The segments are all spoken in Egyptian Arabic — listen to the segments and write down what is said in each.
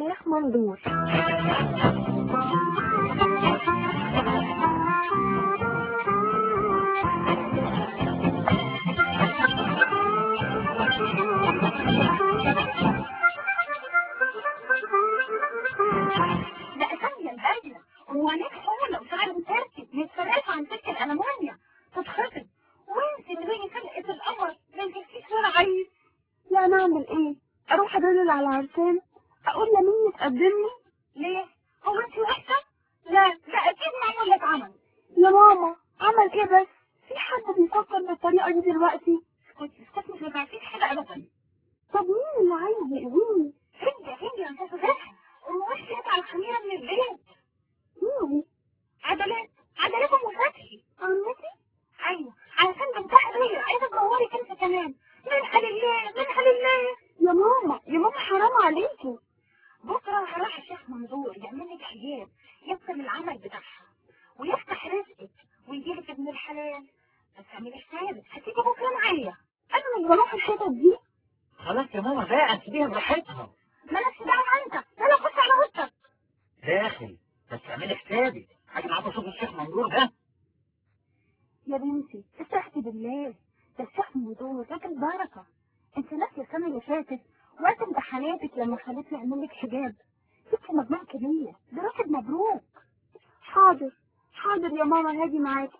الشيخ مندور ده اسامي البدله وعينيك حوله وشعر مكركب متفرقش عن سلك الالمونيا تتخطب وانت اللي بيجي خلقه القمر ما نجيبكيش ولا عيب لا نعمل ايه اروح ادلل على عرسان اقول لمين يتقدمني ليه هو انت وحشه لا لا اكيد معمول لك عمل يا ماما عمل ايه بس في حد بيفكر بالطريقه دي دلوقتي اسكتي اسكتي مش هتعرفين حاجه ابدا طب مين اللي عايز يأذيني هندي هندي يا استاذه فتحي ومش على الخميره من البيت مين عدلات عدلات ام فتحي عمتي ايوه علشان بنتحر هي عايزه تدوري انت كمان منحة لله منحة لله يا ماما يا ماما حرام عليكي بكره هروح الشيخ منظور يعمل لك حجاب يبطل العمل بتاعها ويفتح رزقك ويجيلك ابن الحلال بس اعملي حسابك هتيجي بكره معايا انا مش بروح الحتت دي خلاص يا ماما بقى سيبيها براحتها مالكش دعوه انت يلا خش على وشك داخل بس اعملي حسابي حاجة معاك اشوف الشيخ منظور ده يا بنتي استحتي بالله ده الشيخ مندور راجل بركه انت ناسيه السنه اللي فاتت وقت امتحاناتك لما خليتني اعمل لك حجاب جبت مجموع كبير ده راتب مبروك حاضر حاضر يا ماما هاجي معاكي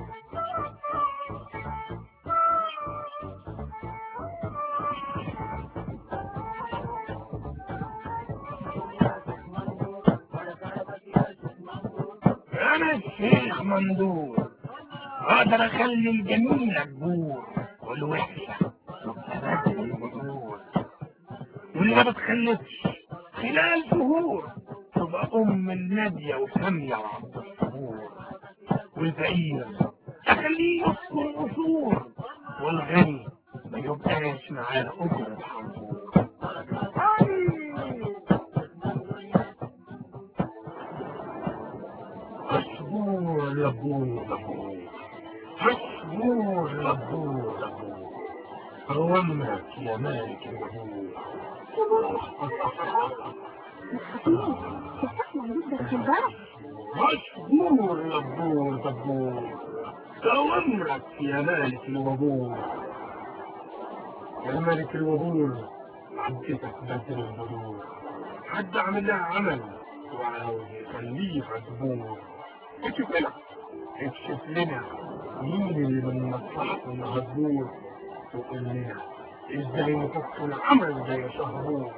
أنا الشيخ مندور أقدر أخلي الجميلة تبور والوحشة تبقى بدل البذور واللي ما بتخلفش خلال شهور تبقى أم النادية وسامية وعبد الصبور والفقير أخليه يسكن قصور والغني ما يبقاش معاه أجرة حنطور مشبور لبور لبور مشبور لبور لبور أوامرك يا مالك الوهور الشيخ مندور ده في البلد مشبور لبور لبور أوامرك يا مالك الوهور يا مالك الوهور عدتك بدر البدور حد عمل لها عمل وعاوز يخليه عجبور اكشف لنا اكشف لنا مين اللي من مصلحته انها تدور وقول لنا ازاي نفك العمل زي شهبور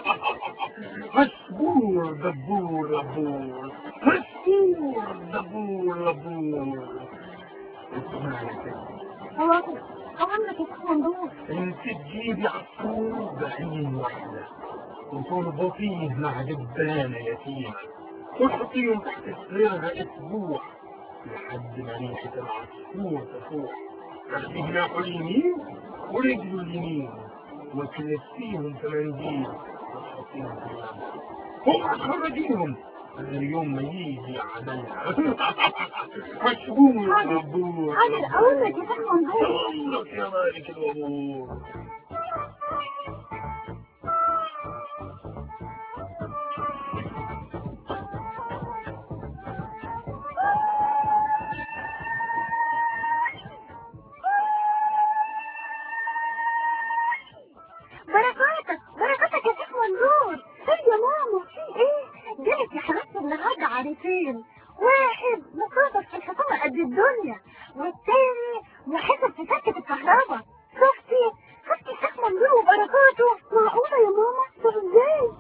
مشبور دبور لبور مشبور دبور لبور اسمعنا كده هو هو عندك يا شيخ مندور انت تجيبي عصفور بعين واحدة وتربطيه مع دبانة يتيمة وتحطيهم تحت سريرها اسبوع لحد ما ريحة العصفور تفوح تاخدي جناحه اليمين ورجله اليمين وتلفيهم في منديل وتحطيهم في اليمين اوعى تخرجيهم غير يوم ما يجي عملها مشبور مبور حاضر اقول لك يا شيخ مندور الله يا مالك الأمور بركاتك بركاتك يا شيخ مندور ايه يا ماما في ايه جالك يا حبيبتي النهارده عريسين واحد مصادف في الحكومه قد الدنيا والتاني محاسب في سكه الكهرباء شفتي شفتي الشيخ مندور وبركاته معقوله يا ماما طب ازاي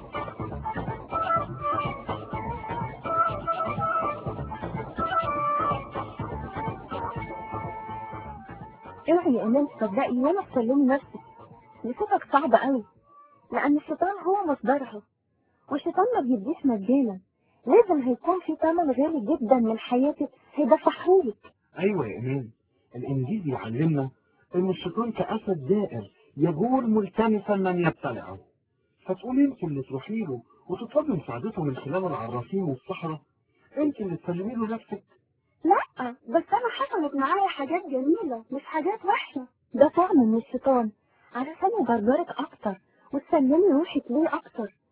اوعي يا امان تصدقي ولا تسلمي نفسك نصيبك صعب قوي لان الشيطان هو مصدرها والشيطان ما بيديش مجانا لازم هيكون في ثمن غالي جدا من حياتك هيدفعهولك أيوة يا إمام الإنجيل يعلمنا إن الشيطان كأسد دائر يجول ملتمسا من يبتلعه فتقول أنت اللي تروحي له وتطلبي مساعدته من خلال العرافين والصحراء أنت اللي تسلمي له نفسك لا بس انا حصلت معايا حاجات جميلة مش حاجات وحشة ده طعم من الشيطان علشان يبرجرك اكتر وتسلمي روحك ليه اكتر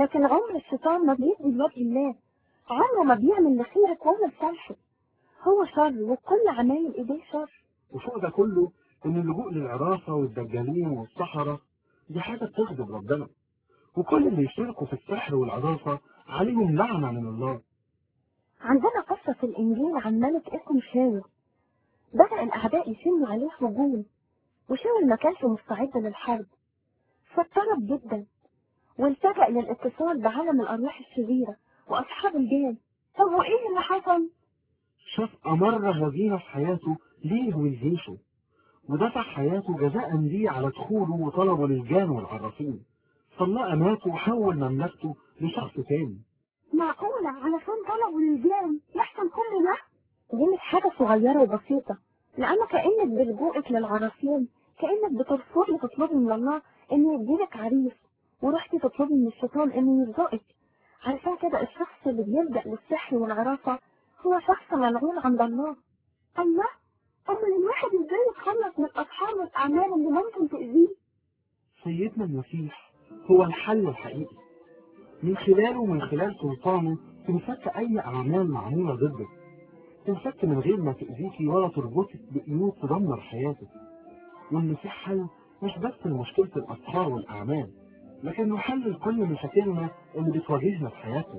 لكن عمر الشيطان ما بيدي لوجه الله عمره ما بيعمل لخيرك ولا لصالحك هو شر وكل عمايل ايديه شر وفوق ده كله إن اللجوء للعرافة والدجالين والسحرة دي حاجة بتغضب ربنا وكل اللي يشتركوا في السحر والعرافة عليهم لعنة من الله عندنا قصة في الإنجيل عن ملك اسمه شاول بدأ الأعداء يشنوا عليه هجوم وشاول ما كانش مستعد للحرب فاضطرب جدا والتجأ للاتصال بعالم الأرواح الشريرة وأصحاب الجان طب وإيه اللي حصل؟ شاف أمر هزيمة في حياته ليه ولجيشه ودفع حياته جزاء ليه على دخوله وطلبه للجان والعرافين فالله أماته وحول مملكته لشخص تاني معقولة علشان طلبوا للجان يحصل كل ده؟ دي مش حاجة صغيرة وبسيطة لأن كأنك بلجوءك للعرافين كأنك بترفضي تطلبي من الله إنه يديلك عريس ورحتي تطلبي من الشيطان إنه يرزقك علشان كده الشخص اللي بيلجأ للسحر والعرافة هو شخص ملعون عند الله الله أمال الواحد إزاي يتخلص من الأسحار والأعمال اللي ممكن تأذيه؟ سيدنا المسيح هو الحل الحقيقي من خلاله ومن خلال سلطانه تنفك أي أعمال معمولة ضدك تنفك من غير ما تأذيكي ولا تربطك بقيود تدمر حياتك والمسيح حل مش بس لمشكلة الأسرار والأعمال لكنه حل لكل مشاكلنا اللي بتواجهنا في حياتنا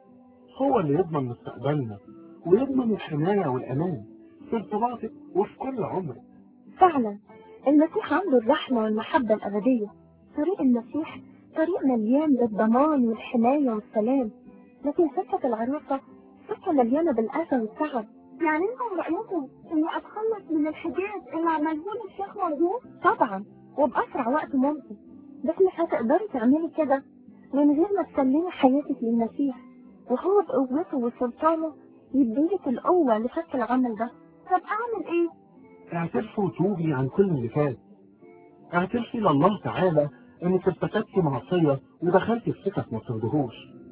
هو اللي يضمن مستقبلنا ويضمن الحماية والأمان في ارتباطك وفي كل عمرك فعلا المسيح عنده الرحمة والمحبة الأبدية طريق المسيح طريق مليان بالضمان والحماية والسلام لكن سكة العروسة سكة مليانة بالأذى والتعب يعني انتم رأيكم اني اتخلص من الحجاب اللي عملهولي الشيخ مرجوح؟ طبعا وبأسرع وقت ممكن بس مش هتقدري تعملي كده من غير ما تسلمي حياتك للمسيح وهو بقوته وسلطانه يديلك القوة لفك العمل ده طب اعمل ايه؟ اعترفي وتوبي عن كل اللي فات اعترفي لله تعالى انك ارتكبتي معصية ودخلتي في سكك ما ترضيهوش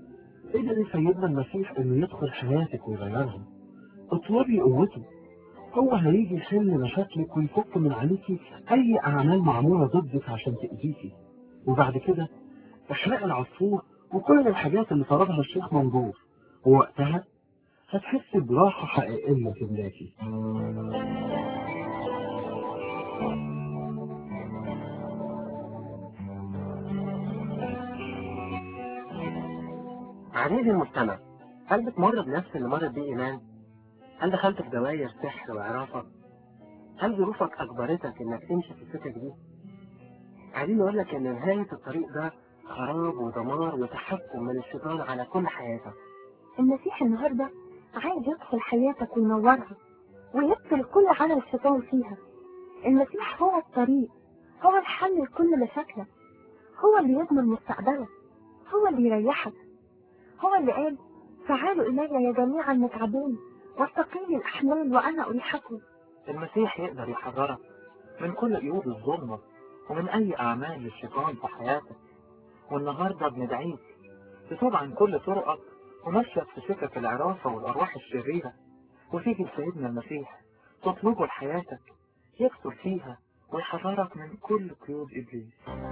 قدر سيدنا المسيح انه يدخل حياتك ويغيرها اطلبي قوته هو هيجي يحل مشاكلك ويفك من عليكي اي اعمال معمولة ضدك عشان تأذيكي وبعد كده احرق العصفور وكل الحاجات اللي طردها الشيخ منظور ووقتها هتحسي براحة حقيقية في بلاكي عزيزي المستمع هل بتمر بنفس اللي مرت بيه إيمان؟ هل دخلت في دواير سحر وعرافة؟ هل ظروفك أجبرتك إنك تمشي في السكك دي؟ عايزين نقول لك إن نهاية الطريق ده خراب ودمار وتحكم من الشيطان على كل حياتك المسيح النهاردة عايز يدخل حياتك وينورها ويقتل كل عمل الشيطان فيها المسيح هو الطريق هو الحل لكل مشاكلك هو اللي يضمن مستقبلك هو اللي يريحك هو اللي قال تعالوا إلي يا جميع المتعبين واستقيل الأحمال وأنا أريحكم المسيح يقدر يحررك من كل قيود الظلمة ومن أي أعمال للشيطان في حياتك والنهاردة بندعيك تتوب عن كل طرقك ومشيك في سكك العرافة والأرواح الشريرة وتيجي لسيدنا المسيح تطلبه لحياتك يكسر فيها ويحررك من كل قيود إبليس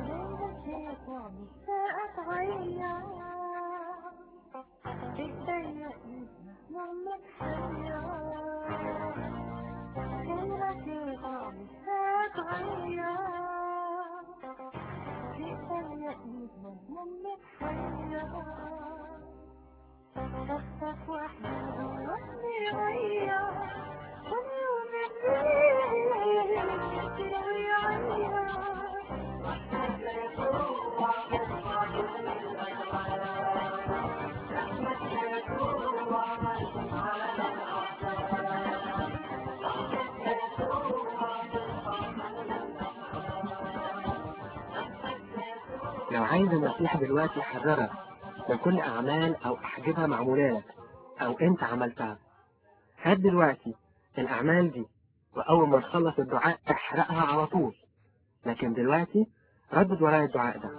لو عايز المسيح دلوقتي يحررك من كل أعمال أو أحجبة معمولة لك أو أنت عملتها هات دلوقتي الأعمال دي وأول ما نخلص الدعاء احرقها على طول لكن دلوقتي ردد ورايا الدعاء ده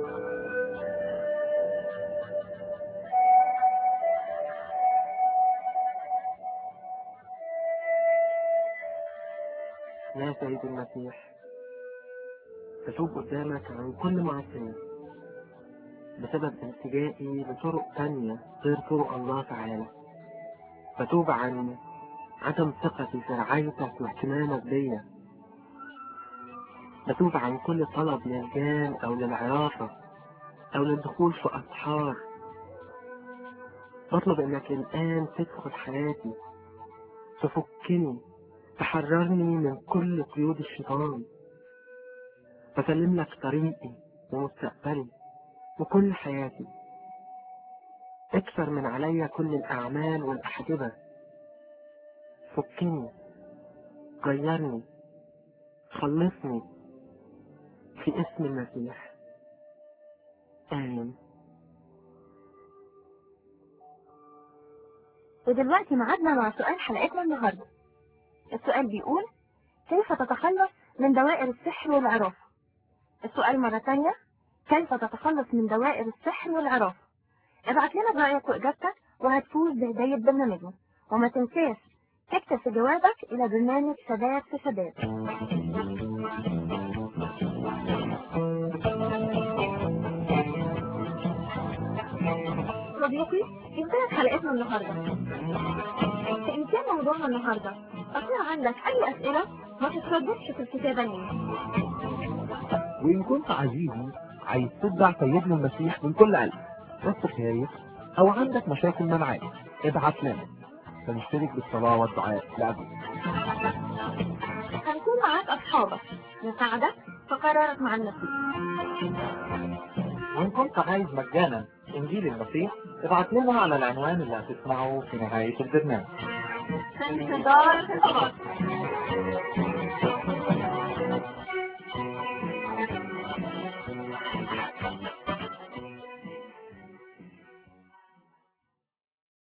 يا سيد المسيح تتوب قدامك عن كل معصية بسبب التجائي لطرق تانية غير طرق الله تعالى بتوب عن عدم ثقتي في رعايتك واهتمامك بيا بتوب عن كل طلب للجان أو للعرافة أو للدخول في أسحار بطلب إنك الآن تدخل حياتي تفكني تحررني من كل قيود الشيطان بسلم لك طريقي ومستقبلي وكل حياتي اكثر من عليا كل الأعمال والأحجبة فكني غيرني خلصني في اسم المسيح آمين ودلوقتي معادنا مع سؤال حلقتنا النهاردة السؤال بيقول كيف تتخلص من دوائر السحر والعرافة السؤال مرة تانية كيف تتخلص من دوائر السحر والعرافة ابعت لنا برأيك وإجابتك وهتفوز بهدية برنامجنا وما تنساش تكتب في جوابك إلى برنامج شباب في شباب صديقي انتهت حلقتنا النهاردة فإن كان موضوعنا النهاردة أصلا عندك أي أسئلة ما تترددش في الكتابة لنا وإن كنت عزيزي عايز تتبع سيدنا المسيح من كل قلب بس خايف أو عندك مشاكل معاه ابعت لنا فنشترك بالصلاة والدعاء لأبوك هنكون معاك أصحابك نساعدك في قرارك مع المسيح وإن كنت عايز مجانا إنجيل المسيح ابعت لنا على العنوان اللي هتسمعه في نهاية البرنامج في انتظار الخبر